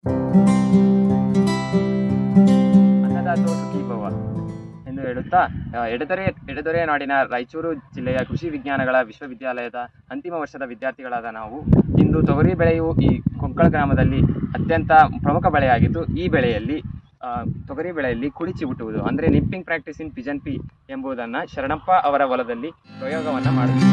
ಅನ್ನದಾತೋ ಸುಖೀ ಭವ ಎಂದು ಹೇಳುತ್ತಾ ಆ, ಎಡದೊರೆ ಎಡದೊರೆಯ ನಾಡಿನ ರಾಯಚೂರು ಜಿಲ್ಲೆಯ ಕೃಷಿ ವಿಜ್ಞಾನಗಳ ವಿಶ್ವವಿದ್ಯಾಲಯದ ಅಂತಿಮ ವರ್ಷದ ವಿದ್ಯಾರ್ಥಿಗಳಾದ ನಾವು ಇಂದು ತೊಗರಿ ಬೆಳೆಯು ಈ ಕೊಂಕಳ ಗ್ರಾಮದಲ್ಲಿ ಅತ್ಯಂತ ಪ್ರಮುಖ ಬೆಳೆಯಾಗಿದ್ದು ಈ ಬೆಳೆಯಲ್ಲಿ ಆ, ತೊಗರಿ ಬೆಳೆಯಲ್ಲಿ ಕುಡಿಚಿ ಹುಟ್ಟುವುದು ಅಂದರೆ nipping practice in pigeon pea ಎಂಬುದನ್ನು ಶರಣಪ್ಪ ಅವರ ಹೊಲದಲ್ಲಿ ಪ್ರಯೋಗವನ್ನು ಮಾಡುತ್ತಾರೆ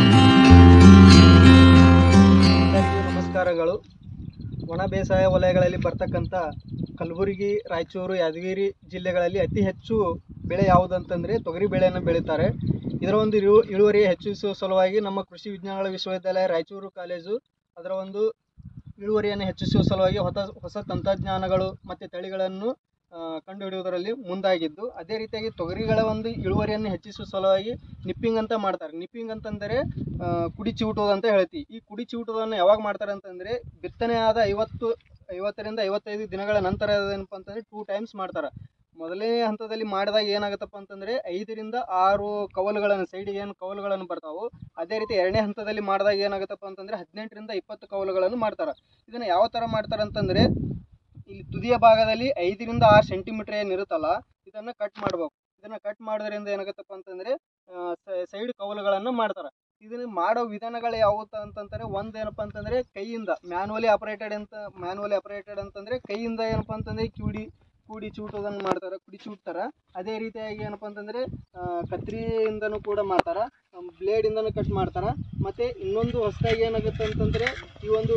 ಎಲ್ಲರಿಗೂ ನಮಸ್ಕಾರಗಳು ಒಣ ಬೇಸಾಯ ವಲಯಗಳಲ್ಲಿ ಬರ್ತಕ್ಕಂಥ ಕಲಬುರಗಿ ರಾಯಚೂರು ಯಾದಗಿರಿ ಜಿಲ್ಲೆಗಳಲ್ಲಿ ಅತಿ ಹೆಚ್ಚು ಬೆಳೆ ಯಾವುದಂತಂದರೆ ತೊಗರಿ ಬೆಳೆಯನ್ನು ಬೆಳೀತಾರೆ ಇದರ ಒಂದು ಇಳು ಇಳುವರಿ ಹೆಚ್ಚಿಸುವ ಸಲುವಾಗಿ ನಮ್ಮ ಕೃಷಿ ವಿಜ್ಞಾನಗಳ ವಿಶ್ವವಿದ್ಯಾಲಯ ರಾಯಚೂರು ಕಾಲೇಜು ಅದರ ಒಂದು ಇಳುವರಿಯನ್ನು ಹೆಚ್ಚಿಸುವ ಸಲುವಾಗಿ ಹೊಸ ಹೊಸ ತಂತ್ರಜ್ಞಾನಗಳು ಮತ್ತು ತಳಿಗಳನ್ನು ಆ, ಕಂಡುಹಿಡಿಯುವುದರಲ್ಲಿ ಮುಂದಾಗಿದ್ದು ಅದೇ ರೀತಿಯಾಗಿ ತೊಗರಿಗಳ ಒಂದು ಇಳುವರಿಯನ್ನು ಹೆಚ್ಚಿಸುವ ಸಲುವಾಗಿ ನಿಪ್ಪಿಂಗ್ ಅಂತ ಮಾಡ್ತಾರೆ ನಿಪ್ಪಿಂಗ್ ಅಂತಂದರೆ ಆ, ಕುಡಿ ಚಿವುಟೋದು ಅಂತ ಹೇಳ್ತೀವಿ ಈ ಕುಡಿ ಚಿವುಟೋದನ್ನು ಯಾವಾಗ ಮಾಡ್ತಾರೆ ಅಂತಂದರೆ ಬಿತ್ತನೆ ಆದ ಐವತ್ತು ಐವತ್ತರಿಂದ ಐವತ್ತೈದು ದಿನಗಳ ನಂತರ ಏನಪ್ಪ ಅಂತಂದರೆ ಟೂ ಟೈಮ್ಸ್ ಮಾಡ್ತಾರೆ ಮೊದಲನೇ ಹಂತದಲ್ಲಿ ಮಾಡಿದಾಗ ಏನಾಗುತ್ತಪ್ಪ ಅಂತಂದರೆ ಐದರಿಂದ ಆರು ಕವಲುಗಳನ್ನು ಸೈಡಿಗೆ ಏನು ಕವಲುಗಳನ್ನು ಬರ್ತಾವೆ ಅದೇ ರೀತಿ ಎರಡನೇ ಹಂತದಲ್ಲಿ ಮಾಡಿದಾಗ ಏನಾಗುತ್ತಪ್ಪ ಅಂತಂದರೆ ಹದಿನೆಂಟರಿಂದ ಇಪ್ಪತ್ತು ಕವಲುಗಳನ್ನು ಮಾಡ್ತಾರೆ ಇದನ್ನು ಯಾವ ಥರ ಮಾಡ್ತಾರೆ ಅಂತಂದರೆ ಇಲ್ಲಿ ತುದಿಯ ಭಾಗದಲ್ಲಿ ಐದರಿಂದ ಆರು ಸೆಂಟಿಮೀಟರ್ ಏನಿರುತ್ತಲ್ಲ ಇದನ್ನು ಕಟ್ ಮಾಡ್ಬೇಕು ಇದನ್ನು ಕಟ್ ಮಾಡೋದ್ರಿಂದ ಏನಾಗುತ್ತಪ್ಪ ಅಂತಂದರೆ ಸೈಡ್ ಕವಲುಗಳನ್ನು ಮಾಡ್ತಾರೆ ಇದನ್ನು ಮಾಡೋ ವಿಧಾನಗಳು ಯಾವುದು ಅಂತಂತಾರೆ ಒಂದು ಏನಪ್ಪ ಅಂತಂದರೆ ಕೈಯಿಂದ ಮ್ಯಾನ್ಯಲಿ ಆಪರೇಟೆಡ್ ಅಂತ ಮ್ಯಾನ್ಯಲಿ ಆಪರೇಟೆಡ್ ಅಂತಂದರೆ ಕೈಯಿಂದ ಏನಪ್ಪ ಅಂತಂದರೆ ಕ್ಯೂಡಿ ಕೂಡಿ ಚೂಟೋದನ್ನು ಮಾಡ್ತಾರೆ ಕುಡಿ ಚೂಟ್ತಾರೆ ಅದೇ ರೀತಿಯಾಗಿ ಏನಪ್ಪ ಅಂತಂದರೆ ಕತ್ರಿಯಿಂದನೂ ಕೂಡ ಮಾಡ್ತಾರೆ ಬ್ಲೇಡಿಂದನೂ ಕಟ್ ಮಾಡ್ತಾರೆ ಮತ್ತು ಇನ್ನೊಂದು ಹೊಸದಾಗಿ ಏನಾಗುತ್ತೆ ಅಂತಂದರೆ ಈ ಒಂದು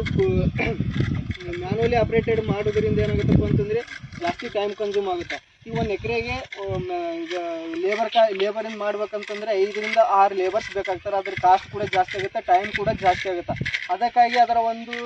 ಮ್ಯಾನ್ಯಲಿ ಆಪ್ರೇಟೆಡ್ ಮಾಡೋದ್ರಿಂದ ಏನಾಗುತ್ತಪ್ಪ ಅಂತಂದರೆ ಜಾಸ್ತಿ ಟೈಮ್ ಕನ್ಸ್ಯೂಮ್ ಆಗುತ್ತೆ ಈ ಒಂದು ಎಕರೆಗೆ ಈಗ ಲೇಬರ್ ಕಾ ಲೇಬರಿಂದ ಮಾಡ್ಬೇಕಂತಂದರೆ ಐದರಿಂದ ಆರು ಲೇಬರ್ಸ್ ಬೇಕಾಗ್ತಾರೆ ಅದ್ರ ಕಾಸ್ಟ್ ಕೂಡ ಜಾಸ್ತಿ ಆಗುತ್ತೆ ಟೈಮ್ ಕೂಡ ಜಾಸ್ತಿ ಆಗುತ್ತೆ ಅದಕ್ಕಾಗಿ ಅದರ ಒಂದು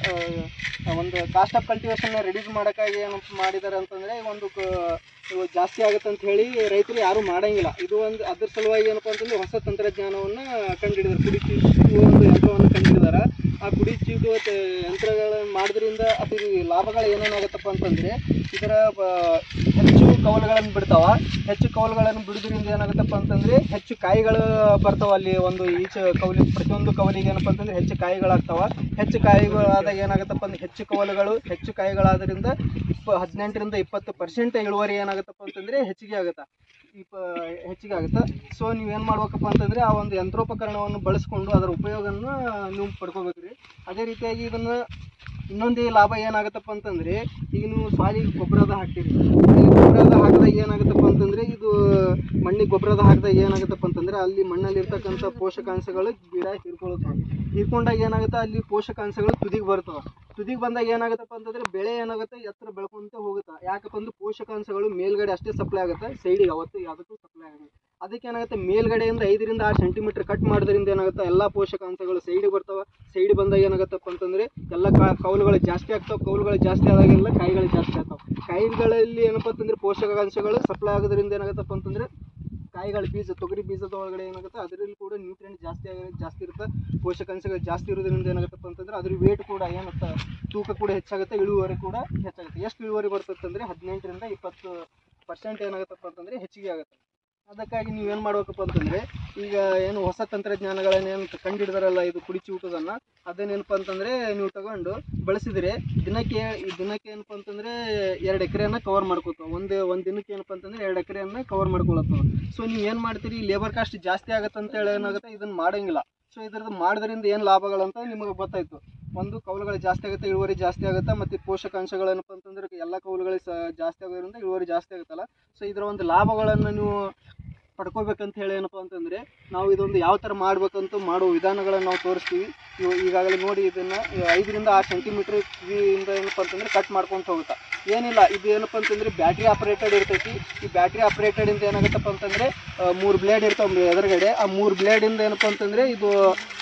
ಆ, ಒಂದು ಕಾಸ್ಟ್ ಆಫ್ ಕಲ್ಟಿವೇಷನ್ನ ರೆಡ್ಯೂಸ್ ಮಾಡೋಕ್ಕಾಗಿ ಏನಪ್ಪ ಮಾಡಿದ್ದಾರೆ ಅಂತಂದರೆ ಒಂದು ಕ- ಇವು ಜಾಸ್ತಿ ಆಗುತ್ತೆ ಅಂತ ಹೇಳಿ ರೈತರು ಯಾರೂ ಮಾಡಂಗಿಲ್ಲ ಇದು ಒಂದು ಅದ್ರ ಸಲುವಾಗಿ ಏನಪ್ಪ ಅಂತಂದ್ರೆ ಹೊಸ ತಂತ್ರಜ್ಞಾನವನ್ನು ಕಂಡುಹಿಡಿದಾರೆ ಕುಡಿ ಚೀಟುವ ಒಂದು ಯಂತ್ರವನ್ನು ಕಂಡುಹಿಡಿದಾರೆ ಆ ಕುಡಿ ಚೀಟುವ ತ- ಯಂತ್ರಗಳನ್ನು ಮಾಡೋದ್ರಿಂದ ಅದ್ರ ಲಾಭಗಳು ಏನೇನಾಗುತ್ತಪ್ಪ ಅಂತಂದರೆ ಇದರ ಬ- ಹೆಚ್ಚು ಕವಲುಗಳನ್ನು ಬಿಡ್ತಾವ ಹೆಚ್ಚು ಕವಲುಗಳನ್ನು ಬಿಡೋದ್ರಿಂದ ಏನಾಗುತ್ತಪ್ಪ ಅಂತಂದರೆ ಹೆಚ್ಚು ಕಾಯಿಗಳು ಬರ್ತಾವ ಅಲ್ಲಿ ಒಂದು ಈಚ ಕವಲಿ ಪ್ರತಿಯೊಂದು ಕವಲಿಗೆ ಏನಪ್ಪ ಅಂತಂದರೆ ಹೆಚ್ಚು ಕಾಯಿಗಳಾಗ್ತಾವ ಹೆಚ್ಚು ಕಾಯಿಗಳಾದಾಗ ಏನಾಗುತ್ತಪ್ಪ ಅಂದ್ರೆ ಹೆಚ್ಚು ಕವಲುಗಳು ಹೆಚ್ಚು ಕಾಯಿಗಳಾದ್ರಿಂದ ಇಪ್ಪ ಹದಿನೆಂಟರಿಂದ ಇಪ್ಪತ್ತು ಪರ್ಸೆಂಟ್ ಇಳುವರಿ ಏನಾಗುತ್ತಪ್ಪ ಅಂತಂದರೆ ಹೆಚ್ಚಿಗೆ ಆಗುತ್ತೆ ಇಪ್ಪ ಹೆಚ್ಚಿಗೆ ಆಗುತ್ತೆ ಸೊ ನೀವೇನು ಮಾಡ್ಬೇಕಪ್ಪ ಅಂತಂದರೆ ಆ ಒಂದು ಯಂತ್ರೋಪಕರಣವನ್ನು ಬಳಸ್ಕೊಂಡು ಅದರ ಉಪಯೋಗವನ್ನು ನೀವು ಪಡ್ಕೋಬೇಕು ರೀ ಅದೇ ರೀತಿಯಾಗಿ ಇದನ್ನು ಇನ್ನೊಂದೇ ಲಾಭ ಏನಾಗುತ್ತಪ್ಪ ಅಂತಂದರೆ ಈಗ ನೀವು ಸಾಲಿಗೆ ಗೊಬ್ಬರದ ಹಾಕ್ತೀರಿ ಸಾಲಿಗೆ ಗೊಬ್ಬರದ ಹಾಕಿದಾಗ ಏನಾಗುತ್ತಪ್ಪ ಅಂತಂದರೆ ಇದು ಮಣ್ಣಿಗೆ ಗೊಬ್ಬರದ ಹಾಕಿದಾಗ ಏನಾಗುತ್ತಪ್ಪ ಅಂತಂದರೆ ಅಲ್ಲಿ ಮಣ್ಣಲ್ಲಿ ಇರ್ತಕ್ಕಂಥ ಪೋಷಕಾಂಶಗಳು ಗಿಡ ಹೀರ್ಕೊಳ್ಳುತ್ತವೆ ಹೀರ್ಕೊಂಡಾಗ ಏನಾಗುತ್ತೆ ಅಲ್ಲಿ ಪೋಷಕಾಂಶಗಳು ತುದಿಗೆ ಬರ್ತವೆ ತುದಿಗೆ ಬಂದಾಗ ಏನಾಗುತ್ತಪ್ಪ ಅಂತಂದರೆ ಬೆಳೆ ಏನಾಗುತ್ತೆ ಎತ್ತರ ಬೆಳ್ಕೊಂತ ಹೋಗುತ್ತೆ ಯಾಕಪ್ಪ ಅಂದ್ರೆ ಪೋಷಕಾಂಶಗಳು ಮೇಲ್ಗಡೆ ಅಷ್ಟೇ ಸಪ್ಲೈ ಆಗುತ್ತೆ ಸೈಡಿಗೆ ಅವತ್ತು ಯಾವುದಕ್ಕೂ ಸಪ್ಲೈ ಆಗುತ್ತೆ ಅದಕ್ಕೆ ಏನಾಗುತ್ತೆ ಮೇಲ್ಗಡೆಯಿಂದ ಐದರಿಂದ ಆರು ಸೆಂಟಿಮೀಟರ್ ಕಟ್ ಮಾಡೋದ್ರಿಂದ ಏನಾಗುತ್ತೆ ಎಲ್ಲ ಪೋಷಕಾಂಶಗಳು ಸೈಡಿಗೆ ಬರ್ತಾವೆ ಸೈಡ್ ಬಂದಾಗ ಏನಾಗುತ್ತಪ್ಪ ಅಂತಂದರೆ ಎಲ್ಲ ಕ- ಕೌಲುಗಳು ಜಾಸ್ತಿ ಆಗ್ತಾವೆ ಕೌಲುಗಳು ಜಾಸ್ತಿ ಆದಾಗೆಲ್ಲ ಕಾಯಿಗಳು ಜಾಸ್ತಿ ಆಗ್ತಾವೆ ಕಾಯಿಗಳಲ್ಲಿ ಏನಪ್ಪ ಅಂತಂದರೆ ಪೋಷಕಾಂಶಗಳು ಸಪ್ಲೈ ಆಗೋದ್ರಿಂದ ಏನಾಗುತ್ತಪ್ಪ ಅಂತಂದರೆ ಕಾಯಿಗಳ ಬೀಜ ತೊಗರಿ ಬೀಜದ ಒಳಗಡೆ ಏನಾಗುತ್ತೆ ಅದರಲ್ಲಿ ಕೂಡ ನ್ಯೂಟ್ರಿಯೆಂಟ್ ಜಾಸ್ತಿ ಆಗ- ಜಾಸ್ತಿ ಇರುತ್ತೆ ಪೋಷಕಾಂಶಗಳು ಜಾಸ್ತಿ ಇರೋದ್ರಿಂದ ಏನಾಗುತ್ತಪ್ಪ ಅಂತಂದ್ರೆ ಅದ್ರ ವೇಟ್ ಕೂಡ ಏನಾಗುತ್ತೆ ತೂಕ ಕೂಡ ಹೆಚ್ಚಾಗುತ್ತೆ ಇಳುವರಿ ಕೂಡ ಹೆಚ್ಚಾಗುತ್ತೆ ಎಷ್ಟು ಇಳುವರಿ ಬರ್ತದೆ ಅಂದರೆ ಹದಿನೆಂಟರಿಂದ ಇಪ್ಪತ್ತು ಪರ್ಸೆಂಟ್ ಏನಾಗುತ್ತಪ್ಪ ಅಂತಂದರೆ ಹೆಚ್ಚಿಗೆ ಆಗುತ್ತೆ ಅದಕ್ಕಾಗಿ ನೀವೇನು ಮಾಡ್ಬೇಕಪ್ಪ ಅಂತಂದರೆ ಈಗ ಏನು ಹೊಸ ತಂತ್ರಜ್ಞಾನಗಳನ್ನೇನು ಕಂಡುಹಿಡಿದಾರಲ್ಲ ಇದು ಕುಡಿಚಿ ಊಟದನ್ನು ಅದನ್ನೇನಪ್ಪ ಅಂತಂದರೆ ನೀವು ತಗೊಂಡು ಬಳಸಿದರೆ ದಿನಕ್ಕೆ ಈ ದಿನಕ್ಕೆ ಏನಪ್ಪ ಅಂತಂದರೆ ಎರಡು ಎಕರೆಯನ್ನು ಕವರ್ ಮಾಡ್ಕೋತಾವೆ ಒಂದು ಒಂದು ದಿನಕ್ಕೆ ಏನಪ್ಪ ಅಂತಂದರೆ ಎರಡು ಎಕರೆಯನ್ನು ಕವರ್ ಮಾಡ್ಕೊಳತ್ತವೆ ಸೊ ನೀವು ಏನು ಮಾಡ್ತೀರಿ ಲೇಬರ್ ಕಾಸ್ಟ್ ಜಾಸ್ತಿ ಆಗುತ್ತೆ ಅಂತೇಳಿ ಏನಾಗುತ್ತೆ ಇದನ್ನು ಮಾಡೋಂಗಿಲ್ಲ ಸೊ ಇದರದ್ದು ಮಾಡೋದ್ರಿಂದ ಏನು ಲಾಭಗಳಂತ ನಿಮಗೆ ಗೊತ್ತಾಯಿತು ಒಂದು ಕೌಲುಗಳು ಜಾಸ್ತಿ ಆಗುತ್ತೆ ಇಳುವರಿ ಜಾಸ್ತಿ ಆಗುತ್ತೆ ಮತ್ತು ಪೋಷಕಾಂಶಗಳೇನಪ್ಪ ಅಂತಂದ್ರೆ ಎಲ್ಲ ಕೌಲುಗಳು ಸಹ ಜಾಸ್ತಿ ಆಗೋದ್ರಿಂದ ಇಳುವರಿ ಜಾಸ್ತಿ ಆಗುತ್ತಲ್ಲ ಸೊ ಇದರ ಒಂದು ಲಾಭಗಳನ್ನು ನೀವು ಪಡ್ಕೋಬೇಕಂತ ಹೇಳಿ ಏನಪ್ಪ ಅಂತಂದರೆ ನಾವು ಇದೊಂದು ಯಾವ ಥರ ಮಾಡ್ಬೇಕಂತ ಮಾಡೋ ವಿಧಾನಗಳನ್ನು ನಾವು ತೋರಿಸ್ತೀವಿ ಇವು ಈಗಾಗಲೇ ನೋಡಿ ಇದನ್ನು ಐದರಿಂದ ಆರು ಸೆಂಟಿಮೀಟ್ರ್ ಇಂದ ಏನಪ್ಪ ಅಂತಂದರೆ ಕಟ್ ಮಾಡ್ಕೊಂತ ಹೋಗುತ್ತೆ ಏನಿಲ್ಲ ಇದು ಏನಪ್ಪ ಅಂತಂದರೆ ಬ್ಯಾಟ್ರಿ ಆಪ್ರೇಟೆಡ್ ಇರ್ತೈತಿ ಈ ಬ್ಯಾಟ್ರಿ ಆಪ್ರೇಟೆಡಿಂದ ಏನಾಗುತ್ತಪ್ಪ ಅಂತಂದರೆ ಮೂರು ಬ್ಲೇಡ್ ಇರ್ತಾವೆ ಎದುರುಗಡೆ ಆ ಮೂರು ಬ್ಲೇಡಿಂದ ಏನಪ್ಪ ಅಂತಂದರೆ ಇದು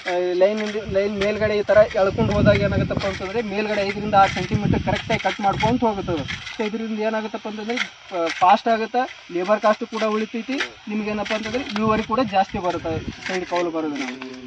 ಲೈನಿಂದ ಲೈನ್ ಮೇಲ್ಗಡೆ ಈ ಥರ ಎಳ್ಕೊಂಡು ಹೋದಾಗ ಏನಾಗುತ್ತಪ್ಪ ಅಂತಂದರೆ ಮೇಲ್ಗಡೆ ಐದರಿಂದ ಆರು ಸೆಂಟಿಮೀಟರ್ ಕರೆಕ್ಟಾಗಿ ಕಟ್ ಮಾಡ್ಕೊಂತ ಹೋಗುತ್ತದೆ ಸೊ ಇದರಿಂದ ಏನಾಗುತ್ತಪ್ಪ ಅಂತಂದರೆ ಫಾಸ್ಟ್ ಆಗುತ್ತೆ ಲೇಬರ್ ಕಾಸ್ಟ್ ಕೂಡ ಉಳಿತೈತಿ ನಿಮ್ಗೆ ಏನಪ್ಪ ಅಂತಂದರೆ ಇಳುವರಿ ಕೂಡ ಜಾಸ್ತಿ ಬರುತ್ತೆ ಸೈಡ್ ಕೌಲು ಬರೋದು ನಾವು